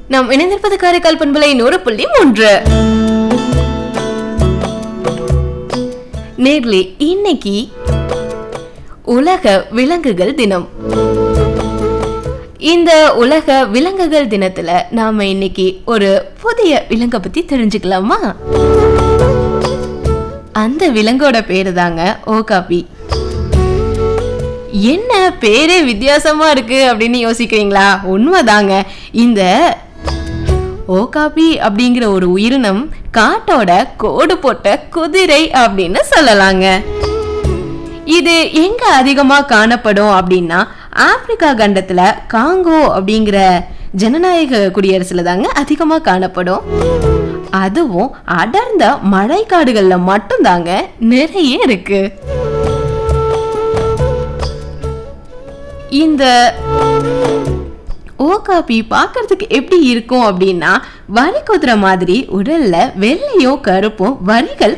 நாம் இணைந்திருப்பது காரைக்கால் பண்பலை நூறு புள்ளி மூன்று நேர்லி இன்னைக்கு உலக விலங்குகள் தினம் இந்த உலக விலங்குகள் தினத்துல நாம இன்னைக்கு ஒரு புதிய விலங்கை பத்தி தெரிஞ்சுக்கலாமா அந்த விலங்கோட பேரு தாங்க ஓகாபி என்ன பேரே வித்தியாசமா இருக்கு அப்படின்னு யோசிக்கிறீங்களா உண்மைதாங்க இந்த ஓகாபி அப்படிங்கிற ஒரு உயிரினம் காட்டோட கோடு போட்ட குதிரை அப்படின்னு சொல்லலாங்க இது எங்க அதிகமா காணப்படும் அப்படின்னா ஆப்பிரிக்கா கண்டத்துல காங்கோ அப்படிங்கிற ஜனநாயக குடியரசுல தாங்க அதிகமா காணப்படும் அதுவும் அடர்ந்த மழைக்காடுகள்ல மட்டும்தாங்க நிறைய இருக்கு இந்த ஓகாபி பார்க்கறதுக்கு எப்படி இருக்கும் அப்படின்னா வரி குதிரை மாதிரி உடல்ல வெள்ளையும் கருப்பும் வரிகள்